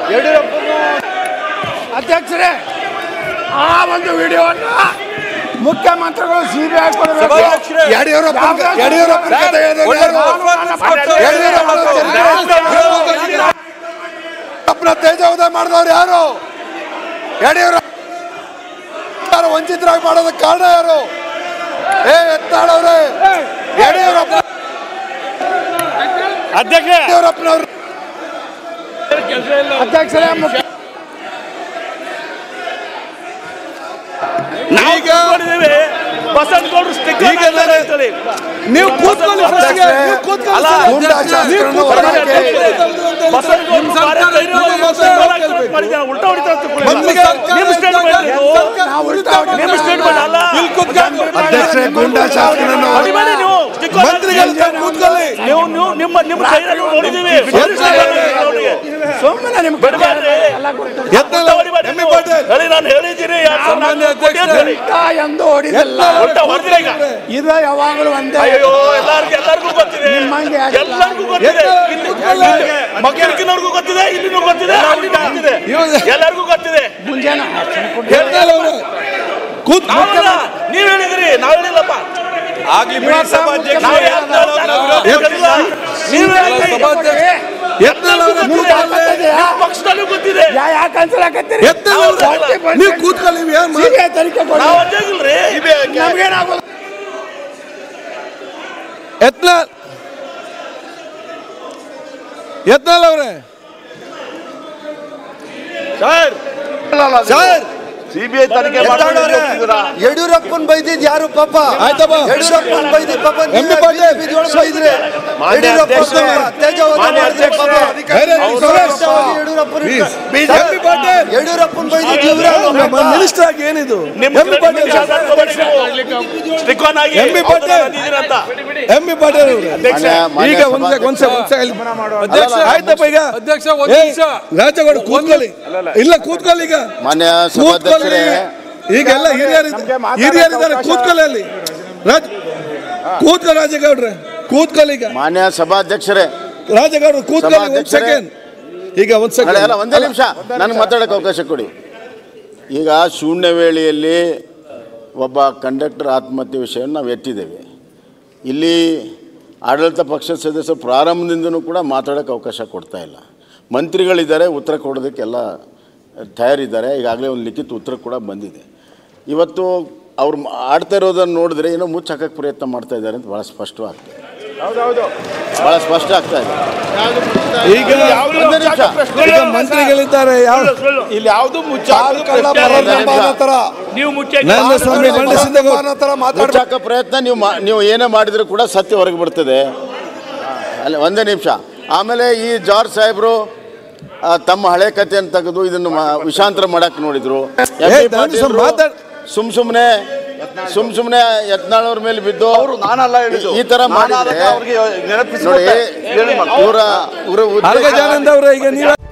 ಅಧ್ಯಕ್ಷರೇ ಆ ಒಂದು ವಿಡಿಯೋವನ್ನ ಮುಖ್ಯಮಂತ್ರಿಗಳು ಸಿಬಿಐ ಸಭಾಧ್ಯಕ್ಷರೇ, ಯಡಿಯೂರಪ್ಪ ಯಡಿಯೂರಪ್ಪನ ಕಥೆ ಹೇಳಿದ್ರು ಯಾರು? ಯಡಿಯೂರಪ್ಪನ ಚರಿತ್ರೆ ಯಡಿಯೂರಪ್ಪನ ತೇಜೋದಯ ಮಾಡಿದವ್ರು ಯಾರು ಯಡಿಯೂರಪ್ಪ ಯಾರು ವಂಚಿತರಾಗಿ ಮಾಡೋದಕ್ಕೆ ಕಾರಣ ಯಾರು ಏ ಎತ್ತಾಳವ್ರೆ ಯಡಿಯೂರಪ್ಪ ಅಧ್ಯಕ್ಷ ಯಡಿಯೂರಪ್ಪನವ್ರು ಅಧ್ಯಕ್ಷರೇ ಮುಖ್ಯ ನಾವು ಕೂತ್ಕೊಂಡಿದ್ದೀವಿ ಬಸವನ ಗೌಡ್ರು ಸ್ಟಿಕ್ಕರ್ ಈಗ ಹಾಕ್ತಾರೆ ಅಂತೇಳಿ. ನೀವು ಕೂತ್ಕೊಳ್ಳಿ first ಗೆ, ನೀವು ಕೂತ್ಕೊಳ್ಳಿ ಅಲ್ಲ, ಸರ್. ಗೂಂಡಾ ನೀವು ಶಾಸಕರನ್ನು ಕೂತ್ಕೊಳ್ಳಿ. ಹೊರಗೆ ಬಸವನ ಗೌಡ್ರು ನಿಮ್ಮ ಭಾರಿ ಸರ್ಕಾರ ಧೈರ್ಯವಾಗಿ ನಿಮ್ಮ ಸ್ಟಿಕ್ಕರ್ ಸರ್ಕಾರ ಹಾಕ್ತಾರೆ ಮಾಡಿದ್ದಾರೆ. ಉಲ್ಟಾ ಹೊಡಿತಾರೆ ಅಂತ ತಿಳ್ಕೊಳ್ಳಿ. ಮಂತ್ರಿಗೆ ನಿಮ್ಮ ಸ್ಟೇಟ್ಮೆಂಟ್ ಇದು. ನಾವು ಉಲ್ಟಾ ಹೊಡಿತೀವಿ. ನಿಮ್ಮ ಸ್ಟೇಟ್ಮೆಂಟ್ ಅಲ್ಲ ಇಲ್ಲಿ ಕೂತ್ಕೊಂಡು. ಅಧ್ಯಕ್ಷರೇ ಗೂಂಡಾ ಶಾಸಕರನ್ನು ಹೊಡಿಬೇಡಿ ನೀವು ಸ್ಟಿಕ್ಕರ್ ಮಂತ್ರಿಗಳು ತಾವು ಕೂತ್ಕೊಳ್ಳಿ ನೀವು ನೀವು ನಿಮ್ಮ ನಿಮ್ಮ ಧೈರ್ಯ ನಾವು ನೋಡಿದ್ದೀವಿ ಸುಮ್ಮನೆ ನಿಮ್ಗೆ ಬಿಡಬೇಡ್ರಿ ಎದ್ದಲ್ಲ, ಎಮ್ಮೆ ಪಾಟೀಲ್. ಹೇಳಿ ನಾನು ಹೇಳಿದ್ದೀನಿ ಯಾರು ಸಾಮಾನ್ಯ ಅಧ್ಯಕ್ಷರೇ. ಹೇಳಿ ಉಲ್ಟಾ ಎಂದು ಹೊಡಿದಲ್ಲ ಉಲ್ಟಾ ಹೊಡೆದಿರ ಈಗ ಇದು ಯಾವಾಗಲೂ ಒಂದೇ ಅಯ್ಯೋ ಎಲ್ಲರಿಗೂ ಎಲ್ಲರಿಗೂ ಗೊತ್ತಿದೆ ನಿಮ್ಮಂಗೆ ಆಗಿಲ್ಲ. ಎಲ್ಲರಿಗೂ ಗೊತ್ತಿದೆ ಎತ್ತ- ಮಕ್ಕಳಿಗಿನವ್ರಿಗೂ ಗೊತ್ತಿದೆ ಇಲ್ಲಿನೂ ಗೊತ್ತಿದೆ ಅಲ್ಲಿನೂ ಗೊತ್ತಿದೆ ಇವ್ರು- ಎಲ್ಲರಿಗೂ ಗೊತ್ತಿದೆ ಮುಂಜಾನೆ ಎದ್ದಲ್ಲ ಅವ್ರು. ಕೂತ್ ನಾವಲ್ಲ ನೀವ್ ಹೇಳಿದ್ರಿ ನಾವ್ ಹೇಳಿಲ್ಲಪ್ಪ ಆಗ್ಲಿ ಬಿಡಿ ಸಭಾಧ್ಯಕ್ಷ ನಾವ್ ಯಾರ್ನ ನಾವು ಹೇಳಿಲ್ಲ. ನೀವ್ ಹೇಳಿದ್ರಿ. ಎದ್ದಲ್ಲ ಅವ್ರು. ಗೊತ್ತಿದೆ. ನಿಮ್ಮ ಪಕ್ಷದಲ್ಲೂ ಗೊತ್ತಿದೆ ಯಾ ಯಾಕೆ ಅನ್ಸಲಾಕತ್ತೀರಿ ಎದ್ದಲ್ಲ ಅವ್ರು. ನೀವು ಕೂತ್ಕೊಳ್ಳಿ ನೀವು ಏನ್ ಮಾಡ್- ಸಿಬಿಐ ತನಿಖೆ ಕೊಡಿ ನಾವ್ ಅಜ್ಜಾಗಿಲ್ರಿ ನಮ್ಗೇನಾಗೋದು ಎತ್ನ ಎತ್ನಲ್ಲ ಅವ್ರೆ ಸರ್ ಸರ್ ಸಿಬಿಐ ತನಿಖೆ ಯಡಿಯೂರಪ್ಪನ್ ಬೈದಿದ್ ಯಾರು ಪಾಪ ಆಯ್ತಪ್ಪ. ಯಡಿಯೂರಪ್ಪನ್ ಬೈದಿದ್ ಪಾಪ ಎಂ ಬಿ ಪಾಟೀಲ್. ಬೀದಿಯೊಳಗ್ ಬೈದ್ರಿ ಮಾನ್ಯ ಯಡಿಯೂರಪ್ಪ ಅಧ್ಯಕ್ಷರೇ, ತೇಜೋವಧ ಮಾನ್ಯ ಮಾಡಿದ್ರಿ ಪಾಪ ಬೇರೆ ಸುರೇಶ್. ಯಡಿಯೂರಪ್ಪನ್ Please. ಬೀಜ- ಎಂ ಬಿ ಪಾಟೀಲ್. ಯಡಿಯೂರಪ್ಪನ್ ಬೈದಿದ್ ಇವ್ರೇ ನಮ್ಮ ಮಿನಿಸ್ಟರ್ ಆಗಿ ಏನಿದು ನಿಮ್ಮ M B Patil sir. Stick on ಆಗಿ ಎಂ ಬಿ ಪಾಟೀಲ್. ಅಂದಿದ್ದೀರಂತ ಎಂ ಬಿ ಪಾಟೀಲ್ ಅವ್ರೆ. ಈಗ ಒಂದ್ ಸೆಕ್ ಒಂದ್ ಸೆಕ್ ಒಂದ್ ಸೆಕ್ ಇಲ್ಲಿ. ಅಧ್ಯಕ್ಷ ಆಯ್ತಪ್ಪ ಈಗ ಅಧ್ಯಕ್ಷ ಒಂದ್ ಏ, ನಿಮಿಷ ರಾಜಗೌಡ ಕೂತ್ಕೊಳ್ಳಿ ಇಲ್ಲ ಕೂತ್ಕೊಳ್ಳಿ ಈಗ ಮಾನ್ಯ ಕೂತ್ಕೊಳ್ಳಿ ಈಗೆಲ್ಲ ಹಿರಿಯರಿದ್ದಾರೆ ಹಿರಿಯರಿದ್ದಾರೆ ಕೂತ್ಕೊಳ್ಳಿ ಅಲ್ಲಿ ರಾಜ ಕೂತ್ಕೊಳ್ಳಿ ರಾಜಗೌಡ್ರೆ ಕೂತ್ಕೊಳ್ಳಿ ಈಗ ಮಾನ್ಯ ಸಭಾಧ್ಯಕ್ಷರೇ ರಾಜಗೌಡ್ರು ಕೂತ್ಕೊಳ್ಳಿ ಒಂದ್ ಸಭಾಧ್ಯಕ್ಷರೇ. ಸೆಕೆಂಡ್ ಈಗ ಒಂದ್ ಅಲ್ಲ, ಅಲ್ಲ ಸೆಕೆಂಡ್ ಒಂದೇ ನಿಮಿಷ ನನಗೆ ಮಾತಾಡಕ್ಕೆ ಅವಕಾಶ ಕೊಡಿ ಈಗ ಶೂನ್ಯ ವೇಳೆಯಲ್ಲಿ ಒಬ್ಬ ಕಂಡಕ್ಟರ್ ಆತ್ಮಹತ್ಯೆ ವಿಷಯವನ್ನು ನಾವು ಎತ್ತಿದ್ದೇವೆ ಇಲ್ಲಿ ಆಡಳಿತ ಪಕ್ಷದ ಸದಸ್ಯರು ಪ್ರಾರಂಭದಿಂದನೂ ಕೂಡ ಮಾತಾಡೋಕ್ಕೆ ಅವಕಾಶ ಕೊಡ್ತಾ ಇಲ್ಲ ಮಂತ್ರಿಗಳಿದ್ದಾರೆ ಉತ್ತರ ಕೊಡೋದಕ್ಕೆಲ್ಲ ತಯಾರಿದ್ದಾರೆ ಈಗಾಗಲೇ ಒಂದು ಲಿಖಿತ ಉತ್ತರ ಕೂಡ ಬಂದಿದೆ ಇವತ್ತು ಅವ್ರು ಮಾ- ಆಡ್ತಾ ಇರೋದನ್ನು ನೋಡಿದ್ರೆ ಏನೋ ಮುಚ್ಚ ಹಾಕಕ್ಕೆ ಪ್ರಯತ್ನ ಮಾಡ್ತಾ ಇದ್ದಾರೆ ಅಂತ ಭಾಳ ಸ್ಪಷ್ಟವಾಗ್ತದೆ ಭಾಳ ಸ್ಪಷ್ಟ ಆಗ್ತಾ ಇದೆ ಈಗ ಒಂದೇ ನಿಮಿಷ ಈಗ ಮಂತ್ರಿಗಳಿದ್ದಾರೆ ಯಾವ ಇಲ್ಲಿ ಯಾವುದು ಮುಚ್ಚ ನೀವು ಮುಚ್ಚ ನನ್ನ ಸ್ವಾಮಿ ಮಂಡಿಸಿದ ಮುಚ್ಚಾಕ ಪ್ರಯತ್ನ ನೀವು ಮಾ- ನೀವು ಏನೇ ಮಾಡಿದರೂ ಕೂಡ ಸತ್ಯ ಹೊರಗೆ ಬರ್ತದೆ ಅಲ್ಲ ಒಂದೇ ನಿಮಿಷ ಆಮೇಲೆ ಈ ಜಾರ್ಜ್ ಸಾಹೇಬರು ಆ, ತಮ್ಮ ಹಳೆ ಕಥೆಯನ್ನು ತೆಗೆದು ಇದನ್ನು ಮಾ- ವಿಷಾಂತರ ಮಾಡಕ್ಕೆ ನೋಡಿದ್ರು ಎಂ ಏ, ಪಿ ನಾನು ಸುಮ್ ಪಾಟೀಲ್ರು ಮಾತಾಡ್- ಸುಮ್ ಸುಮ್ಮನೆ ಸುಮ್ ಸುಮ್ಮನೆ ಯತ್ನಾಳ್ ಅವ್ರ ಮೇಲೆ ಬಿದ್ದು ಅವರು ನಾನಲ್ಲ ಹೇಳಿದ್ದು ಈ ತರ ನಾನಾದಾಗ ಮಾಡಿದ್ರೆ ಅವ್ರಿಗೆ ನೆನಪಿಸಿ ನೋಡಿ ಇವರ ಇವರ ಉದ್ದೇಶ- ಅರ್ಗ ಜಾನಂದ ಅವರೇ ಈಗ ನೀವು